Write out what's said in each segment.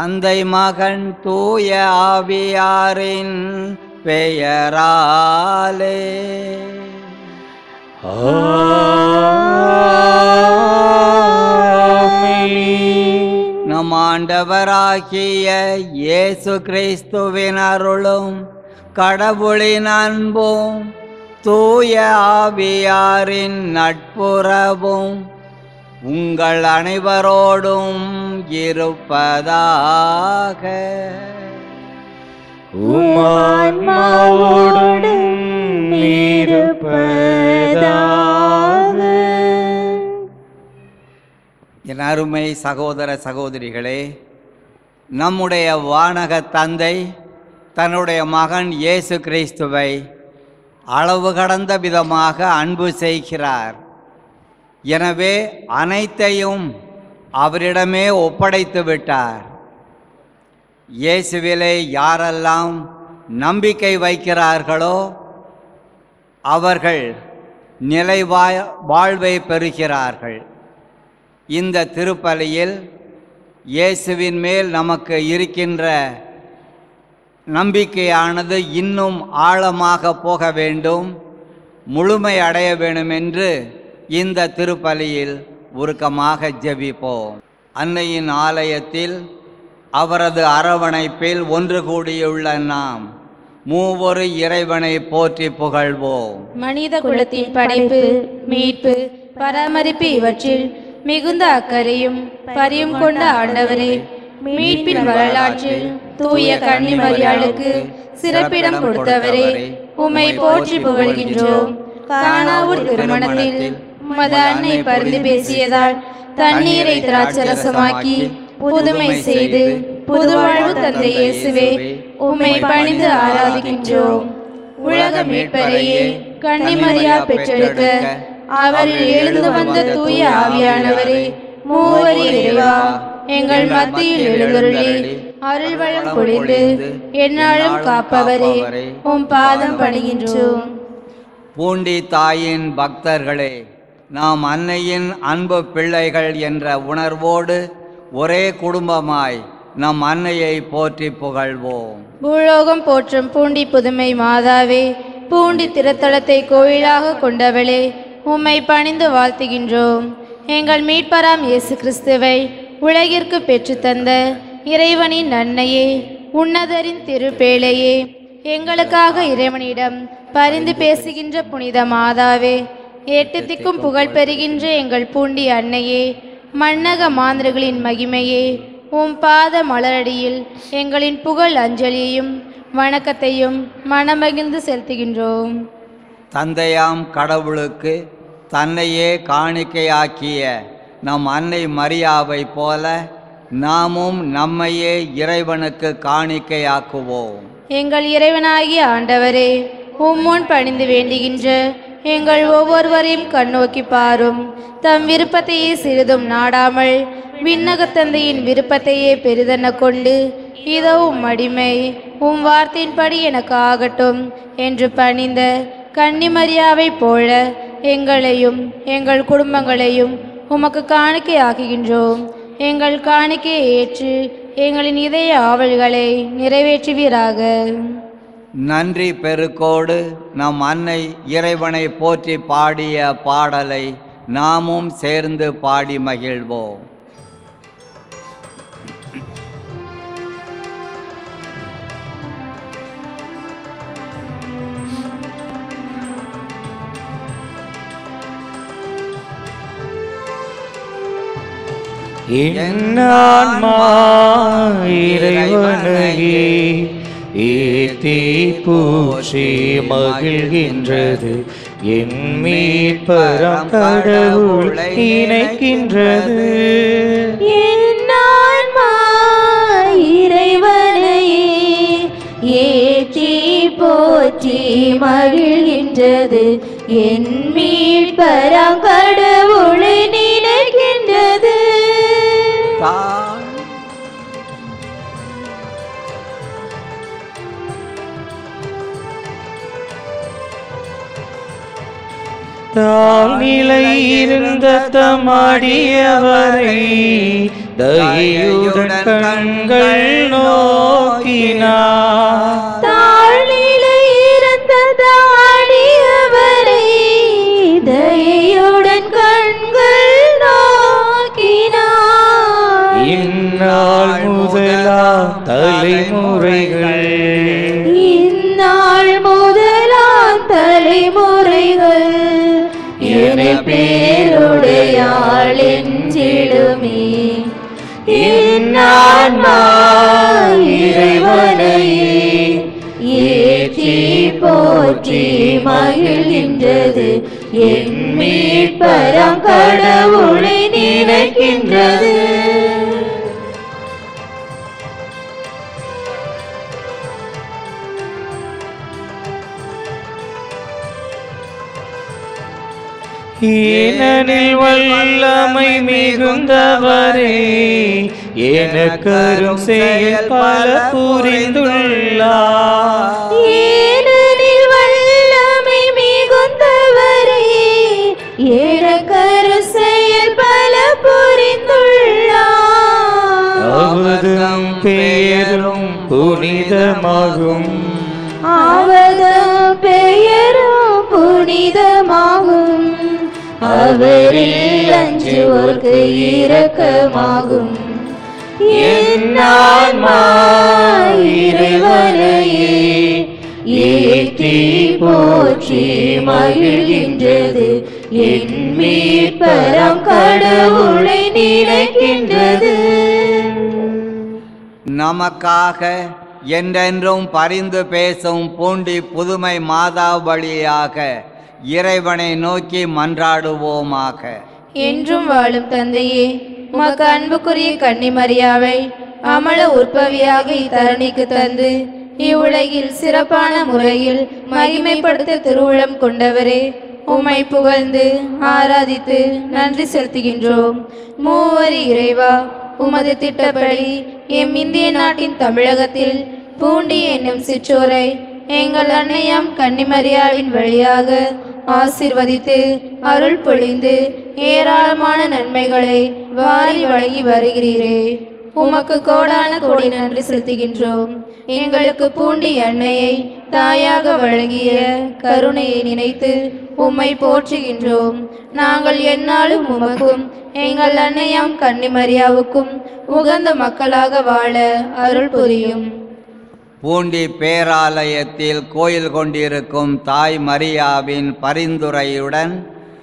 தந்தை மகன் தூய ஆவியாரின் பெயராலே ஆமென். நம் ஆண்டவராகிய இயேசு கிறிஸ்துவின் அருளும் கடவுளின் அன்பும் தூய ஆவியாரின் நட்புறவும் உங்கள் அனைவரோடும் இருப்பதாக உம் ஆன்மாவோடும் இருப்பதாக. என் அருமை சகோதர சகோதரிகளே நம்முடைய வானக தந்தை தன்னுடைய மகன் இயேசு கிறிஸ்துவை அளவு கடந்த விதமாக அன்பு செய்கிறார் எனவே அனைத்தையும் அவரிடமே ஒப்படைத்து விட்டார் இயேசுவிலே யாரெல்லாம் நம்பிக்கை வைக்கிறார்களோ அவர்கள் நிலை வாழ்வை பெறுகிறார்கள் இந்த திருப்பலியில் இயேசுவின் மேல் நமக்கு இருக்கின்ற நம்பிக்கையானது இன்னும் ஆழமாக போக வேண்டும் முழுமை அடைய வேண்டும் என்று இந்த திருப்பலியில் உருக்கமாக ஜெபிப்போம் அன்னையின் ஆலயத்தில் அவரது அரவணைப்பில் ஒன்று கூடியுள்ள நாம் மூவொரு இறைவனை போற்றி புகழ்வோம் மனித குலத்தின் படைப்பு மீட்பு பராமரிப்பு இவற்றில் மிகுந்த அக்கறையும் பரியும் கொண்ட ஆண்டவரே மீட்பின் வரலாற்றில் தூய கன்னிமரியாளுக்கு சிறப்பிடம் கொடுத்தவரே உம்மை போற்றி புகழ்கின்றோம் காணாவூர் திருமணத்தில் உமது அன்னை பரிந்து பேசியதால் தண்ணீரை திராட்சரசமாக்கி புதுமை செய்து புது வாழ்வு தந்த இயேசுவே உம்மை பணிந்து ஆராதிக்கின்றோம் உலக மீட்பரையே கன்னிமரியா பெற்றெடுக்க அவரில் எழுந்து வந்த தூய ஆவியானவரே மூவரி இறைவா எங்கள் மத்தியில் எழுந்தருளி அருள் வளம் பொழிந்து எந்நாளும் காப்பவரே உம் பாதம் பணிகின்றோம் பூண்டி தாயின் பக்தர்களே நாம் அன்னையின் அன்பு பிள்ளைகள் என்ற உணர்வோடு ஒரே குடும்பமாய் நம் அன்னையை போற்றி புகழ்வோம் பூலோகம் போற்றும் பூண்டி புதுமை மாதாவே பூண்டி திருத்தலத்தை கோயிலாக கொண்டவளே உம்மை பணிந்து வாழ்த்துகின்றோம் எங்கள் மீட்பராம் இயேசு கிறிஸ்துவை உலகிற்கு பெற்றுத்தந்த இறைவனின் அன்னையே உன்னதரின் திருப்பேழையே எங்களுக்காக இறைவனிடம் பரிந்து பேசுகின்ற புனித மாதாவே எட்டு திக்கும் புகழ் பெறுகின்ற எங்கள் பூண்டி அன்னையே மன்னக மாந்தர்களின் மகிமையே உம் பாத மலரடியில் எங்களின் புகழ் அஞ்சலியையும் வணக்கத்தையும் மனமகிழ்ந்து செலுத்துகின்றோம் தந்தையாம் கடவுளுக்கு தன்னையே காணிக்கையாக்கிய நம் அன்னை மரியாவைப் போல நாமும் நம்மையே இறைவனுக்கு காணிக்கையாக்குவோம் எங்கள் இறைவனாகிய ஆண்டவரே உம்முன் பணிந்து வேண்டுகின்ற எங்கள் ஒவ்வொருவரையும் கண்ணோக்கி பாரும் தம் விருப்பத்தையே சிறிதும் நாடாமல் விண்ணகத் தந்தையின் விருப்பத்தையே பெரிதென கொண்டு இதோ உம் அடிமை உம் வார்த்தையின்படி எனக்கு ஆகட்டும் என்று பணிந்த கன்னிமரியாவைப் போல எங்களையும் எங்கள் குடும்பங்களையும் உமக்கு காணிக்கை ஆக்குகின்றோம் எங்கள் காணிக்கையை ஏற்று எங்களின் இதய ஆவல்களை நிறைவேற்றுவீராக நன்றி பெருக்கோடு நம் அன்னை இறைவனை போற்றி பாடிய பாடலை நாமும் சேர்ந்து பாடி மகிழ்வோம் என் ஆன்மா இறைவனையே ஏத்தி பூச்சி மகிழ்கின்றது என் மீட்பரம் கடவுள் இணைக்கின்றது இறைவனையே ஏற்றி போற்றி மகிழ்கின்றது என் மீட்பரம் கடவுளை நினைக்கின்றது தான் தாழ்நிலை இருந்த தமாடியவரை தயையுடன் கண்கள் நோக்கினார் தாழ்நிலை இறந்ததாடியவரை தயையுடன் கண்கள் நோக்கினார் இந்நாள் முதலா தலைமுறைகள் இந்நாள் முதலாம் தலைமுறைகள் என பேருடையாள் என்றிடுமே இந்நான்மா இறைவனையே ஏற்றி போற்றி மகிழ்கின்றது என் மீட்பரம் கடவுளை நினைக்கின்றது ஏனெனில் வல்லமை மிகுந்தவரே எனக்கரும் செயல் பல புரிந்துள்ளார் ஏனெனில் வல்லமை மிகுந்தவரே எனக்கரு செயல் பல புரிந்துள்ளார் அவதம் பெயரும் புனிதமாகும் அவத பெயரும் புனிதமாகும் அவரில் அஞ்சுவோர்க்கு இரக்கமாகும் என்னான்மா இறைவனையே ஏற்றி போற்றி மகிழ்கின்றது என் மீட்பரம் கடவுளை நினைக்கின்றது நமக்காக என்றென்றும் பரிந்து பேசும் பூண்டி புதுமை மாதா வழியாக இறைவனை நோக்கி மன்றாடுவோமாக என்றும் வாழும் தந்தையே உமக்கு அன்புக்குரிய கன்னிமரியாவை அமல உற்பவியாக இத்தரணிக்கு தந்து இவ்வுலகில் சிறப்பான முறையில் மகிமைப்படுத்த திருவுளம் கொண்டவரே உம்மை புகழ்ந்து ஆராதித்து நன்றி செலுத்துகின்றோம் மூவரி இறைவா உமது திட்டப்படி எம் இந்திய நாட்டின் தமிழகத்தில் பூண்டி என்னும் சிற்றோரை எங்கள் அன்னையாம் கன்னிமரியாவின் வழியாக ஆசிர்வதித்து அருள் பொழிந்து ஏராளமான நன்மைகளை வாரி வழங்கி வருகிறீரே உமக்கு கோடான கோடி நன்றி செலுத்துகின்றோம் எங்களுக்கு பூண்டி அன்னையை தாயாக வழங்கிய கருணையை நினைத்து உம்மை போற்றுகின்றோம் நாங்கள் எந்நாளும் உமக்கும் எங்கள் அன்னையாம் கன்னிமரியாவுக்கும் உகந்த மக்களாக வாழ அருள் புரியும் பூண்டி பேராலயத்தில் கோயில் கொண்டிருக்கும் தாய் மரியாவின் பரிந்துரையுடன்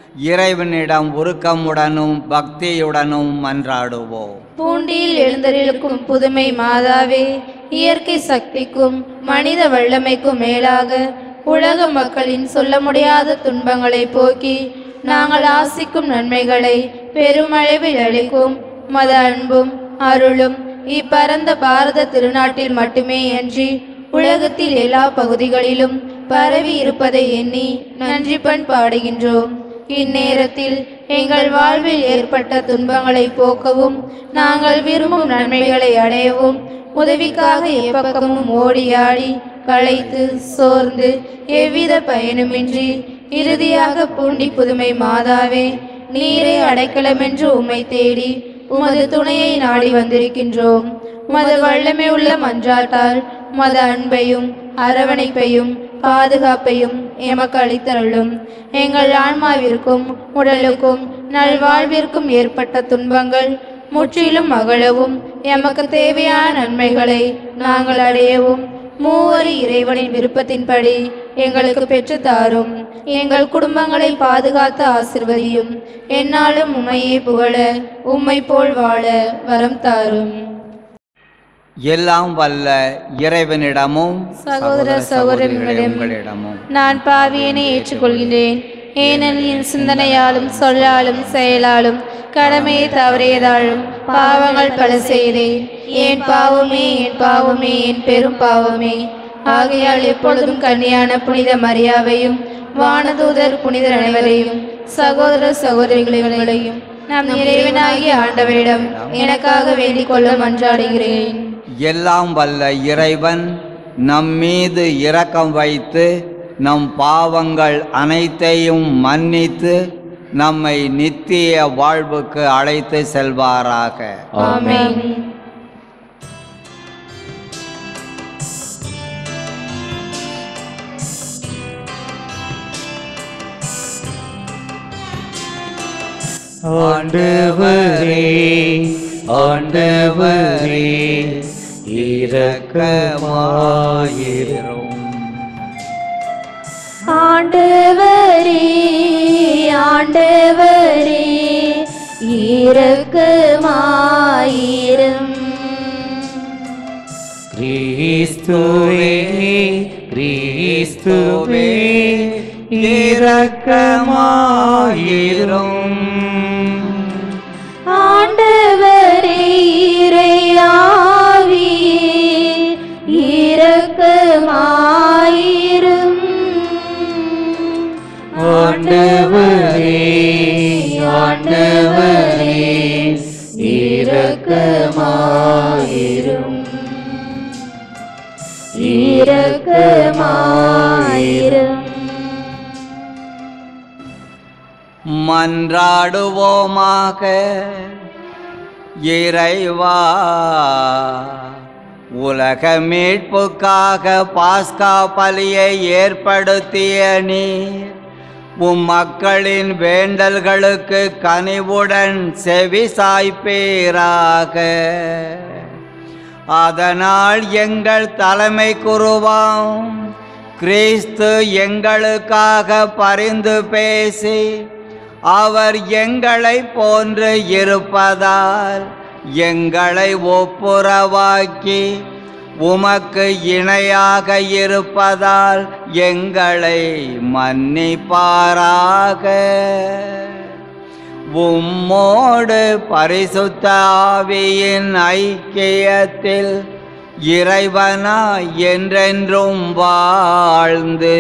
இறைவனிடம் உருக்கமுடனும் பக்தியுடனும் மன்றாடுவோம் பூண்டியில் எழுந்தருளுக்கும் புதுமை மாதாவே இயற்கை சக்திக்கும் மனித வல்லமைக்கும் மேலாக உலக மக்களின் சொல்ல முடியாத துன்பங்களை போக்கி நாங்கள் ஆசிக்கும் நன்மைகளை பெருமளவில் அளிக்கும் மத அன்பும் அருளும் இப்பரந்த பாரத திருநாட்டில் மட்டுமே அன்றி உலகத்தில் எல்லா பகுதிகளிலும் பரவி இருப்பதை எண்ணி நன்றி பண் பாடுகின்றோம் இந்நேரத்தில் எங்கள் வாழ்வில் ஏற்பட்ட துன்பங்களை போக்கவும் நாங்கள் விரும்பும் நன்மைகளை அடையவும் உதவிக்காக எப்பக்கமும் ஓடியாடி களைத்து சோர்ந்து எவ்வித பயனுமின்றி இறுதியாக பூண்டி புதுமை மாதாவே நீரே அடைக்கலமென்று உம்மை தேடி உமது துணையை நாடி வந்திருக்கின்றோம் உமது வல்லமை உள்ள மன்றாட்டால் உமது அன்பையும் அரவணைப்பையும் பாதுகாப்பையும் எமக்கு அளித்தருளும் எங்கள் ஆன்மாவிற்கும் உடலுக்கும் நல்வாழ்விற்கும் ஏற்பட்ட துன்பங்கள் முற்றிலும் அகலவும் எமக்கு தேவையான நன்மைகளை நாங்கள் அடையவும் மூவரி இறைவனின் விருப்பத்தின்படி எங்களுக்கு பெற்றுத் தாரும் எங்கள் குடும்பங்களை பாதுகாத்து ஆசிர்வதியும் என்னாலும் உம்மையே புகழ உம்மை போல் வாழ வரம் தாரும் எல்லாம் வல்ல இறைவனிடமும் சகோதர சகோதரிகளிடம் உங்களிடமும் நான் பாவியனை ஏற்றுக்கொள்கிறேன் ஏனெனில் என் சிந்தனையாலும் சொல்லாலும் செயலாலும் கடமையை தவறியதாலும் பாவங்கள் பல செய்தேன் என் பாவமே என் பாவமே என் பெரும் பாவமே ஆகையால் எப்பொழுதும் கன்னியான புனித மரியாவையும் வானதூதர் புனிதர் அனைவரையும் சகோதர சகோதரிகளையும் நம் இறைவனாகிய ஆண்டவரிடம் எனக்காக வேண்டிக் கொள்ள மன்றாடுகிறேன் எல்லாம் வல்ல இறைவன் நம் மீது இரக்கம் வைத்து நம் பாவங்கள் அனைத்தையும் மன்னித்து நம்மை நித்திய வாழ்வுக்கு அழைத்து செல்வாராக ஆமென் ஆண்டவரே ஆண்டவரே இரக்கமாயிரும் ஆண்டவரே ஆண்டவரே இரக்கமாயிரும் கிறிஸ்துவே கிறிஸ்துவே இரக்கமாயிரும் ஆண்டவரே இறையாவியே இரக்கமாயிரும் ஆண்டவரே ஆண்டவரே இரக்கமாயிரும் இரக்கமாயிரும் மன்றாடுவோமாக இறைவா உலக மீட்புக்காக பாஸ்கா பலியை ஏற்படுத்திய நீர் உம் மக்களின் வேண்டல்களுக்கு கனிவுடன் செவி சாய்ப்பீராக அதனால் எங்கள் தலைமை குருவாம் கிறிஸ்து எங்களுக்காக பரிந்து பேசி அவர் எங்களை போன்று இருப்பதால் எங்களை ஒப்புரவாக்கி உமக்கு இணையாக இருப்பதால் எங்களை மன்னிப்பாராக உம்மோடு பரிசுத்த ஆவியின் ஐக்கியத்தில் இறைவனாய் என்றென்றும் வாழ்ந்து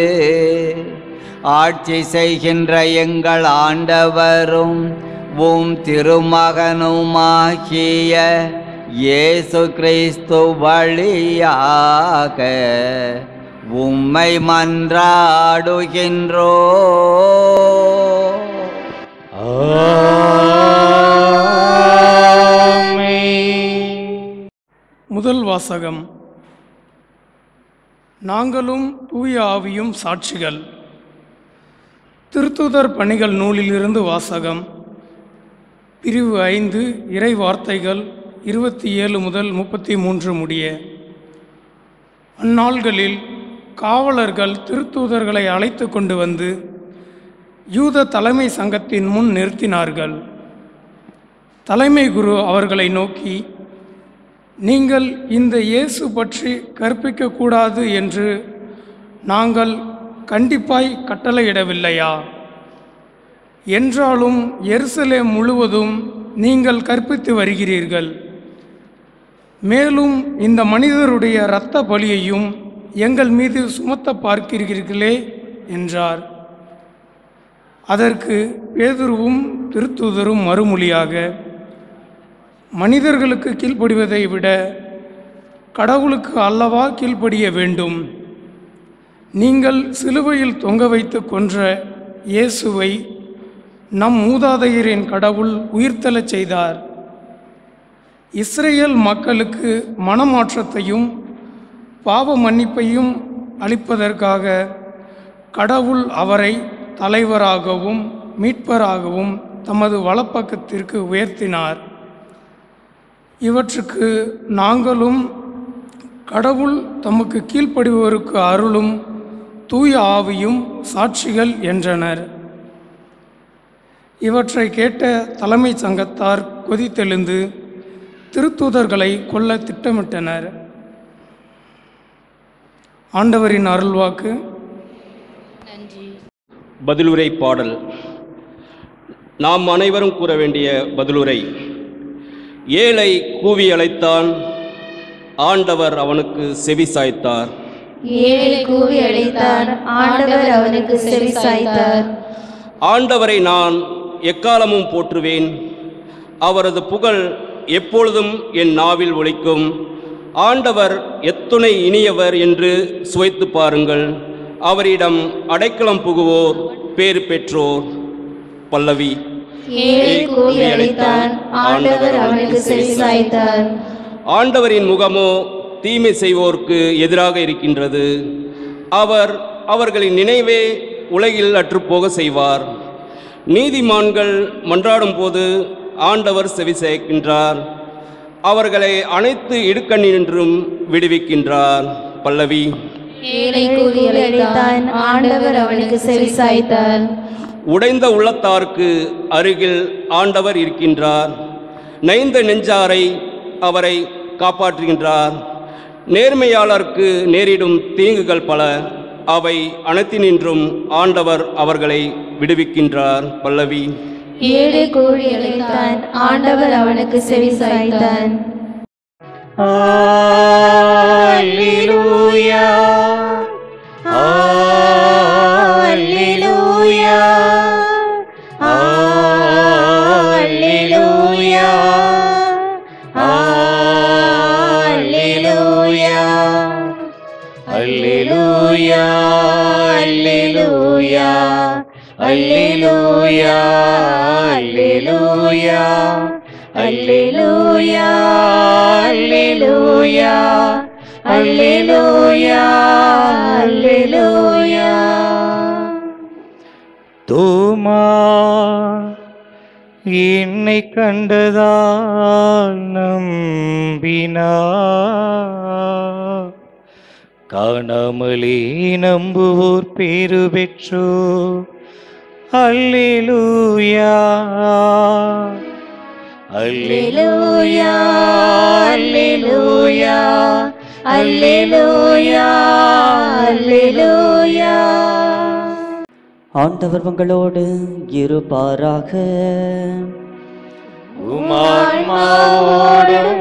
ஆட்சி செய்கின்ற எங்கள் ஆண்டவரும் உம் திருமகனுமாகிய இயேசு கிறிஸ்து வழியாக உம்மை மன்றாடுகின்றோ முதல் வாசகம் நாங்களும் தூய ஆவியும் சாட்சிகள் திருத்துதர் பணிகள் நூலிலிருந்து வாசகம் பிரிவு ஐந்து இறை வார்த்தைகள் இருபத்தி ஏழு முதல் முப்பத்தி மூன்று முடிய அந்நாள்களில் காவலர்கள் திருத்தூதர்களை அழைத்து கொண்டு வந்து யூத தலைமை சங்கத்தின் முன் நிறுத்தினார்கள் தலைமை குரு அவர்களை நோக்கி நீங்கள் இந்த இயேசு பற்றி கற்பிக்கக்கூடாது என்று நாங்கள் கண்டிப்பாய் கட்டளையிடவில்லையா என்றாலும் எருசலேம் முழுவதும் நீங்கள் கற்பித்து வருகிறீர்கள் மேலும் இந்த மனிதருடைய இரத்த பலியையும் எங்கள் மீது சுமத்த பார்க்கிறீர்களே என்றார் அதற்கு பேதுருவும் திருத்துதரும் மறுமொழியாக மனிதர்களுக்கு கீழ்ப்படிவதை விட கடவுளுக்கு அல்லவா கீழ்ப்படிய வேண்டும் நீங்கள் சிலுவையில் தொங்க வைத்து கொன்ற இயேசுவை நம் மூதாதையரின் கடவுள் உயிர்த்தெழச் செய்தார் இஸ்ரேல் மக்களுக்கு மனமாற்றத்தையும் பாவ மன்னிப்பையும் அளிப்பதற்காக கடவுள் அவரை தலைவராகவும் மீட்பராகவும் தமது வலப்பக்கத்திற்கு உயர்த்தினார் இவற்றுக்கு நாங்களும் கடவுள் தமக்கு கீழ்ப்படிவோருக்கு அருளும் தூய ஆவியும் சாட்சிகள் என்றனர் இவற்றை கேட்ட தலைமைச் சங்கத்தார் கொதித்தெழுந்து திருத்தூதர்களை கொல்ல திட்டமிட்டனர் ஆண்டவரின் அருள்வாக்கு பதிலுரை பாடல் நாம் அனைவரும் கூற வேண்டிய பதிலுரை ஏழை கூவி அழைத்தான் ஆண்டவர் அவனுக்கு செவி சாய்த்தார் ஏழை கூவி அழைத்தார் ஆண்டவர் அவனுக்கு செவி சாய்த்தார் ஆண்டவரை நான் எக்காலமும் போற்றுவேன் அவரது புகழ் எப்பொழுதும் என் நாவில் ஒலிக்கும் ஆண்டவர் எத்துணை இனியவர் என்று சுவைத்து பாருங்கள் அவரிடம் அடைக்கலம் புகுவோர் பேறு பெற்றோர் பல்லவி ஏழை கூவி அழைத்தான் ஆண்டவர் அவனுக்கு செவிசாய்த்தார் ஆண்டவரின் முகமோ தீமை செய்வோர்க்கு எதிராக இருக்கின்றது அவர் அவர்களின் நினைவே உலகில் அற்றுப்போக செய்வார் நீதிமான்கள் மன்றாடும் போது ஆண்டவர் செவி சேர்க்கின்றார் அவர்களை அனைத்து இடுக்கண்ணின்றும் விடுவிக்கின்றார் பல்லவி ஏழை கூவி அழைத்தான் ஆண்டவர் அவனுக்கு செவிசாய்த்தார் உடைந்த உள்ளத்தார்க்கு அருகில் ஆண்டவர் இருக்கின்றார் நைந்த நெஞ்சாரை அவரை காப்பாற்றுகின்றார் நேர்மையாளருக்கு நேரிடும் தீங்குகள் பல அவை அனைத்தினின்றும் ஆண்டவர் அவர்களை விடுவிக்கின்றார் பல்லவி ஏழை கூவி அழைத்தான் ஆண்டவர் அவனுக்கு செவிசாய்த்தார் Alleluia. Alleluia. Alleluia. Alleluia. Alleluia. Alleluia. Alleluia. Alleluia. Alleluia. Alleluia. Alleluia. Alleluia. தோமா என்னை கண்டதால் நம்பினா காணாமலே நம்புவோர் பேரு பெற்றோ அல்லேலூயா அல்லேலூயா அல்லேலூயா அல்லேலூயா அல்லேலூயா ஆண்டவர் உங்களோடு இருப்பாராக உமான்மாவோடும்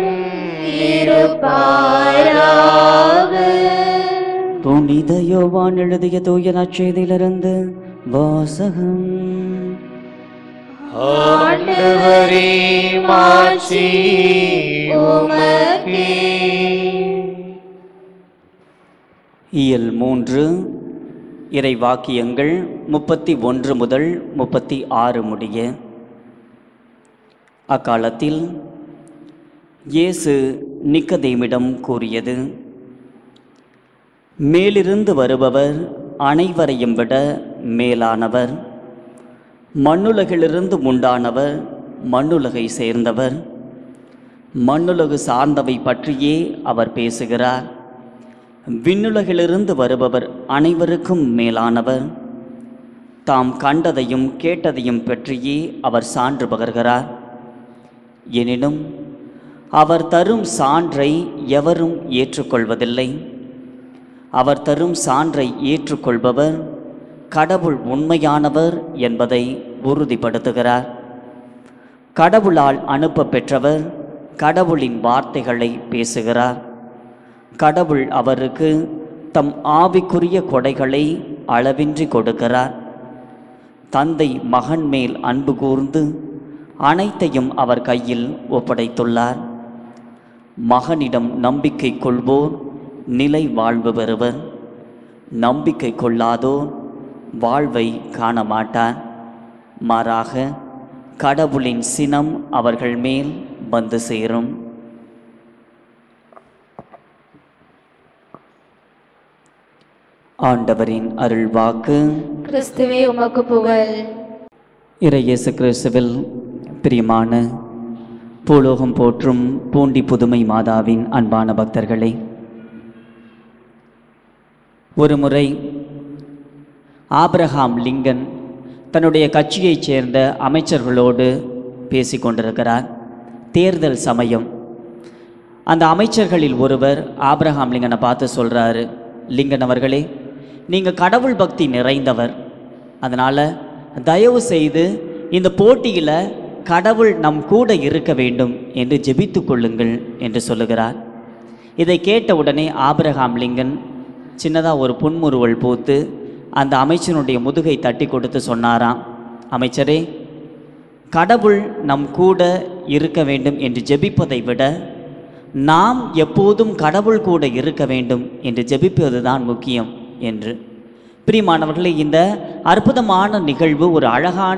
புனித யோவான் எழுதிய தூய நற்செய்தியிலிருந்து வாசகம் ஆண்டவரே மாட்சி உமக்கே இயல் மூன்று இறை வாக்கியங்கள் முப்பத்தி ஒன்று முதல் முப்பத்தி ஆறு முடிய அக்காலத்தில் இயேசு நிக்கதேமிடம் கூறியது மேலிருந்து வருபவர் அனைவரையும் விட மேலானவர் மண்ணுலகிலிருந்து உண்டானவர் மண்ணுலகை சேர்ந்தவர் மண்ணுலகு சார்ந்தவை பற்றியே அவர் பேசுகிறார் விண்ணுலகிலிருந்து வருபவர் அனைவருக்கும் மேலானவர் தாம் கண்டதையும் கேட்டதையும் பற்றியே அவர் சான்று பகர்கிறார் எனினும் அவர் தரும் சான்றை எவரும் ஏற்றுக்கொள்வதில்லை அவர் தரும் சான்றை ஏற்றுக்கொள்பவர் கடவுள் உண்மையானவர் என்பதை உறுதிப்படுத்துகிறார் கடவுளால் அனுப்ப பெற்றவர் கடவுளின் வார்த்தைகளை பேசுகிறார் கடவுள் அவருக்கு தம் ஆவிக்குரிய கொடைகளை அளவின்றி கொடுக்கிறார் தந்தை மகன் மேல் அன்பு கூர்ந்து அனைத்தையும் அவர் கையில் ஒப்படைத்துள்ளார் மகனிடம் நம்பிக்கை கொள்வோர் நிலை வாழ்வு பெறுவர் நம்பிக்கை கொள்ளாதோர் வாழ்வை காண மாட்டார் மாறாக கடவுளின் சினம் அவர்கள் மேல் வந்து சேரும் ஆண்டவரின் அருள்வாக்கு கிறிஸ்துவே உமக்கு புகழ் இறை இயேசு கிறிஸ்துவில் பிரியமான பூலோகம் போற்றும் பூண்டி புதுமை மாதாவின் அன்பான பக்தர்களே ஒருமுறை ஆபிரகாம் லிங்கன் தன்னுடைய கட்சியைச் சேர்ந்த அமைச்சர்களோடு பேசிக் கொண்டிருக்கிறார் தேர்தல் சமயம் அந்த அமைச்சர்களில் ஒருவர் ஆபிரகாம் லிங்கனை பார்த்து சொல்கிறாரு லிங்கன் அவர்களே நீங்கள் கடவுள் பக்தி நிறைந்தவர் அதனால் தயவு செய்து இந்த போட்டியில் கடவுள் நம் கூட இருக்க வேண்டும் என்று ஜெபித்து கொள்ளுங்கள் என்று சொல்லுகிறார் இதை கேட்ட உடனே ஆபிரகாம் லிங்கன் சின்னதாக ஒரு புன்முறுவல் பூத்து அந்த அமைச்சனுடைய முதுகை தட்டி கொடுத்து சொன்னாராம் அமைச்சரே கடவுள் நம் கூட இருக்க வேண்டும் என்று ஜெபிப்பதை விட நாம் எப்போதும் கடவுள் கூட இருக்க வேண்டும் என்று ஜெபிப்பதுதான் முக்கியம் என்று பிரியமானவர்களே இந்த அற்புதமான நிகழ்வு ஒரு அழகான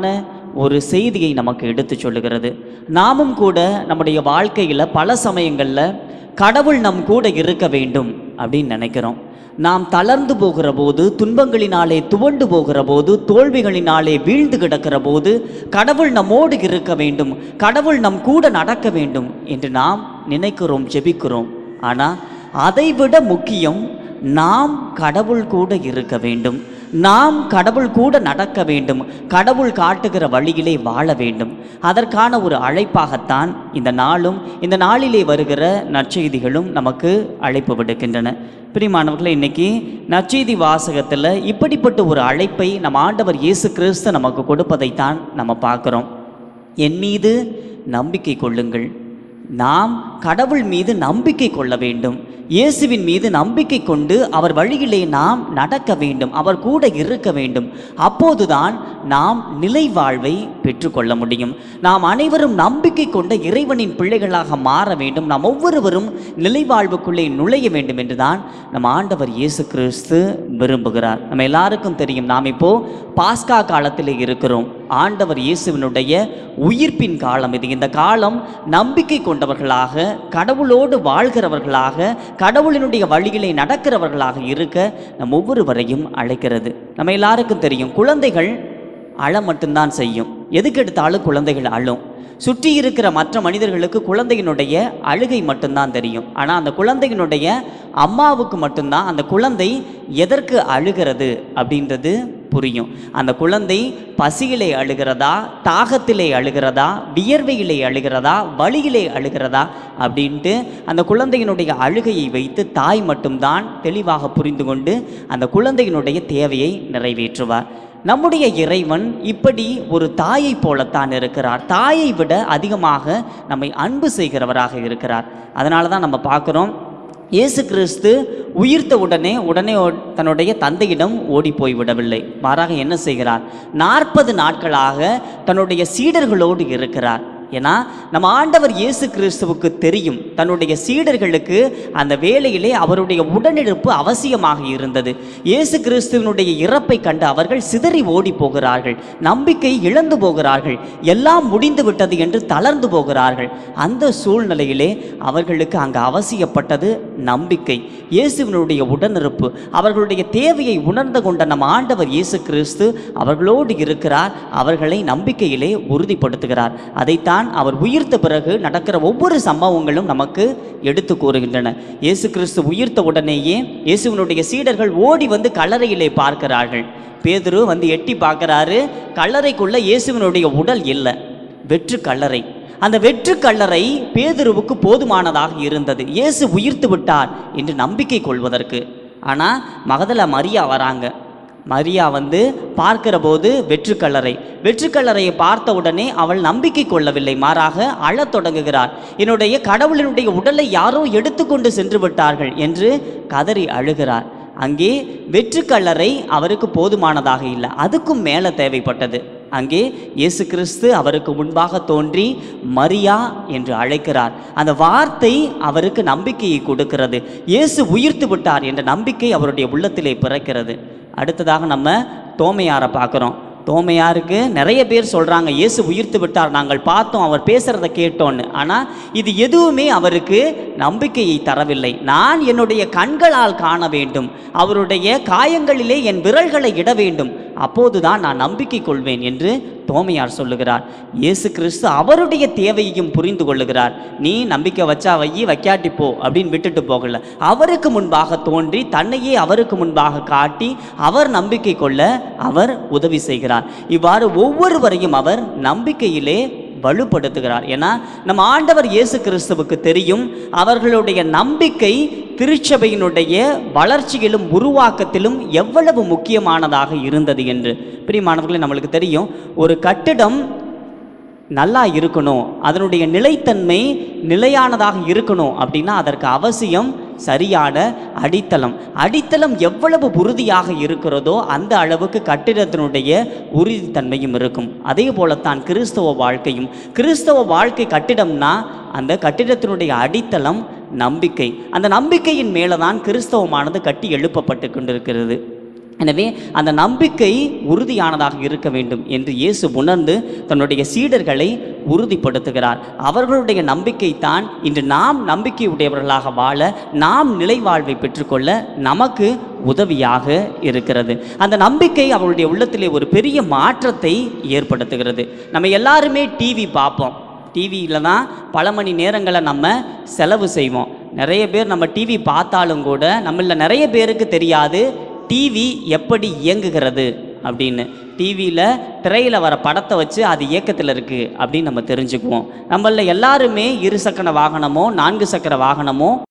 ஒரு செய்தியை நமக்கு எடுத்து சொல்லுகிறது நாமும் கூட நம்முடைய வாழ்க்கையில் பல சமயங்களில் கடவுள் நம் கூட இருக்க வேண்டும் அப்படின்னு நினைக்கிறோம் நாம் தளர்ந்து போகிற போது துன்பங்களினாலே துவண்டு போகிற போது தோல்விகளினாலே வீழ்ந்து கிடக்கிற போது கடவுள் நம்மோடு இருக்க வேண்டும் கடவுள் நம் கூட நடக்க வேண்டும் என்று நாம் நினைக்கிறோம் ஜெபிக்கிறோம் ஆனால் அதைவிட முக்கியம் நாம் கடவுள் கூட இருக்க வேண்டும் நாம் கடவுள் கூட நடக்க வேண்டும் கடவுள் காட்டுகிற வழியிலே வாழ வேண்டும் அதற்கான ஒரு அழைப்பாகத்தான் இந்த நாளும் இந்த நாளிலே வருகிற நற்செய்திகளும் நமக்கு அழைப்பு விடுக்கின்றன பிரியமானவர்களே இன்னைக்கு நற்செய்தி வாசகத்தில் இப்படிப்பட்ட ஒரு அழைப்பை நம்ம ஆண்டவர் இயேசு கிறிஸ்து நமக்கு கொடுப்பதைத்தான் நம்ம பார்க்குறோம் என் மீது நம்பிக்கை கொள்ளுங்கள் நாம் கடவுள் மீது நம்பிக்கை கொள்ள வேண்டும் இயேசுவின் மீது நம்பிக்கை கொண்டு அவர் வழியிலே நாம் நடக்க வேண்டும் அவர் கூட இருக்க வேண்டும் அப்போதுதான் நாம் நிலை வாழ்வை பெற்றுக்கொள்ள முடியும் நாம் அனைவரும் நம்பிக்கை கொண்ட இறைவனின் பிள்ளைகளாக மாற வேண்டும் நாம் ஒவ்வொருவரும் நிலை வாழ்வுக்குள்ளே நுழைய வேண்டும் என்றுதான் நம்ம ஆண்டவர் இயேசு கிறிஸ்து விரும்புகிறார் நம்ம எல்லாருக்கும் தெரியும் நாம் இப்போ பாஸ்கா காலத்தில் இருக்கிறோம் ஆண்டவர் இயேசுவினுடைய உயிர்ப்பின் காலம் இது இந்த காலம் நம்பிக்கை கொண்டவர்களாக கடவுளோடு வாழ்கிறவர்களாக கடவுளினுடைய வழியிலே நடக்கிறவர்களாக இருக்க நம் ஒவ்வொருவரையும் அழைக்கிறது நம்ம எல்லாருக்கும் தெரியும் குழந்தைகள் அழ மட்டும்தான் செய்யும் எதுக்கு எடுத்தாலும் குழந்தைகள் அழும் சுற்றி இருக்கிற மற்ற மனிதர்களுக்கு குழந்தையினுடைய அழுகை மட்டும்தான் தெரியும் ஆனால் அந்த குழந்தையினுடைய அம்மாவுக்கு மட்டும்தான் அந்த குழந்தை எதற்கு அழுகிறது அப்படின்றது புரியும் அந்த குழந்தை பசியிலே அழுகிறதா தாகத்திலே அழுகிறதா வியர்வையிலே அழுகிறதா வழியிலே அழுகிறதா அப்படின்ட்டு அந்த குழந்தையினுடைய அழுகையை வைத்து தாய் மட்டும்தான் தெளிவாக புரிந்து கொண்டு அந்த குழந்தையினுடைய தேவையை நிறைவேற்றுவார் நம்முடைய இறைவன் இப்படி ஒரு தாயை போலத்தான் இருக்கிறார் தாயை விட அதிகமாக நம்மை அன்பு செய்கிறவராக இருக்கிறார் அதனால தான் நம்ம பார்க்குறோம் இயேசு கிறிஸ்து உயிர்த்த உடனே உடனே ஓ- தன்னுடைய தந்தையிடம் ஓடி போய் விடவில்லை மாறாக என்ன செய்கிறார் நாற்பது நாட்களாக தன்னுடைய சீடர்களோடு இருக்கிறார் ஏன்னா நம்ம ஆண்டவர் இயேசு கிறிஸ்துவுக்கு தெரியும் தன்னுடைய சீடர்களுக்கு அந்த வேளையிலே அவருடைய உடனிருப்பு அவசியமாக இருந்தது இயேசு கிறிஸ்துவனுடைய இறப்பை கண்டு அவர்கள் சிதறி ஓடி போகிறார்கள் நம்பிக்கை இழந்து போகிறார்கள் எல்லாம் முடிந்து விட்டது என்று தளர்ந்து போகிறார்கள் அந்த சூழ்நிலையிலே அவர்களுக்கு அங்கு அவசியப்பட்டது நம்பிக்கை இயேசுவினுடைய உடனிருப்பு அவர்களுடைய தேவையை உணர்ந்து கொண்ட நம் ஆண்டவர் இயேசு கிறிஸ்து அவர்களோடு இருக்கிறார் அவர்களை நம்பிக்கையிலே உறுதிப்படுத்துகிறார் அதைத்தான் அவர் உயிர்த்த பிறகு நடக்கிற ஒவ்வொரு சம்பவங்களும் நமக்கு எடுத்து கூறுகின்றன இயேசு கிறிஸ்து உயிர்த்த உடனேயே இயேசுவினுடைய சீடர்கள் ஓடி வந்து கல்லறையிலே பார்க்கிறார்கள் பேதுரு வந்து எட்டி பார்க்கறாரு கல்லறைக்குள்ள இயேசுவினுடைய உடல் இல்லை வெற்று கல்லறை அந்த வெற்று கல்லறை பேதுருவுக்கு போதுமானதாக இருந்தது இயேசு உயிர்த்து விட்டார் என்று நம்பிக்கை கொள்வதற்கு ஆனால் மகதல மரியா வராங்க மரியா வந்து பார்க்கிற போது வெற்று கல்லறை வெற்று கல்லறையை பார்த்த உடனே அவள் நம்பிக்கை கொள்ளவில்லை மாறாக அழத் தொடங்குகிறார் என்னுடைய கடவுளினுடைய உடலை யாரோ எடுத்துக்கொண்டு சென்று விட்டார்கள் என்று கதறி அழுகிறார் அங்கே வெற்று கல்லறை அவருக்கு போதுமானதாக இல்லை அதுக்கும் மேலே தேவைப்பட்டது அங்கே இயேசு கிறிஸ்து அவருக்கு முன்பாக தோன்றி மரியா என்று அழைக்கிறார் அந்த வார்த்தை அவருக்கு நம்பிக்கையை கொடுக்கிறது இயேசு உயிர்த்து விட்டார் என்ற நம்பிக்கை அவருடைய உள்ளத்திலே பிறக்கிறது அடுத்ததாக நம்ம தோமையாரை பார்க்குறோம் தோமையாருக்கு நிறைய பேர் சொல்கிறாங்க இயேசு உயிர்த்து விட்டார் நாங்கள் பார்த்தோம் அவர் பேசுகிறத கேட்டோன்னு ஆனால் இது எதுவுமே அவருக்கு நம்பிக்கையை தரவில்லை நான் என்னுடைய கண்களால் காண வேண்டும் அவருடைய காயங்களிலே என் விரல்களை இட வேண்டும் அப்போதுதான் நான் நம்பிக்கை கொள்வேன் என்று தோமையார் சொல்லுகிறார் இயேசு கிறிஸ்து அவருடைய தேவையையும் புரிந்து கொள்ளுகிறார் நீ நம்பிக்கை வச்சா வையி வைக்காட்டி போ அப்படின்னு விட்டுட்டு போகல அவருக்கு முன்பாக தோன்றி தன்னையே அவருக்கு முன்பாக காட்டி அவர் நம்பிக்கை கொள்ள அவர் உதவி செய்கிறார் இவ்வாறு ஒவ்வொருவரையும் அவர் நம்பிக்கையிலே வலுப்படுத்துகிறார் ஏன்னா நம்ம ஆண்டவர் இயேசு கிறிஸ்துவுக்கு தெரியும் அவர்களுடைய நம்பிக்கை திருச்சபையினுடைய வளர்ச்சியிலும் உருவாக்கத்திலும் எவ்வளவு முக்கியமானதாக இருந்தது என்று பிரியமானவர்களே நம்மளுக்கு தெரியும் ஒரு கட்டிடம் நல்லா இருக்கணும் அதனுடைய நிலைத்தன்மை நிலையானதாக இருக்கணும் அப்படின்னா அதற்கு அவசியம் சரியான அடித்தளம் அடித்தளம் எவ்வளவு உறுதியாக இருக்கிறதோ அந்த அளவுக்கு கட்டிடத்தினுடைய உறுதித்தன்மையும் இருக்கும் அதே போலத்தான் கிறிஸ்தவ வாழ்க்கையும் கிறிஸ்தவ வாழ்க்கை கட்டிடம்னா அந்த கட்டிடத்தினுடைய அடித்தளம் நம்பிக்கை அந்த நம்பிக்கையின் மேலே தான் கிறிஸ்தவமானது கட்டி எழுப்பப்பட்டு கொண்டிருக்கிறது எனவே அந்த நம்பிக்கை உறுதியானதாக இருக்க வேண்டும் என்று இயேசு உணர்ந்து தன்னுடைய சீடர்களை உறுதிப்படுத்துகிறார் அவர்களுடைய நம்பிக்கை தான் இன்று நாம் நம்பிக்கையுடையவர்களாக வாழ நாம் நிலை வாழ்வை பெற்றுக்கொள்ள நமக்கு உதவியாக இருக்கிறது அந்த நம்பிக்கை அவருடைய உள்ளத்திலே ஒரு பெரிய மாற்றத்தை ஏற்படுத்துகிறது நம்ம எல்லாருமே டிவி பார்ப்போம் டிவியில் தான் பல மணி நேரங்களை நம்ம செலவு செய்வோம் நிறைய பேர் நம்ம டிவி பார்த்தாலும் கூட நம்மள நிறைய பேருக்கு தெரியாது டிவி எப்படி இயங்குகிறது அப்படின்னு டிவியில் திரையில் வர படத்தை வச்சு அது இயக்கத்தில் இருக்குது அப்படின்னு நம்ம தெரிஞ்சுக்குவோம் நம்மள எல்லாருமே இரு சக்கர வாகனமோ நான்கு சக்கர வாகனமோ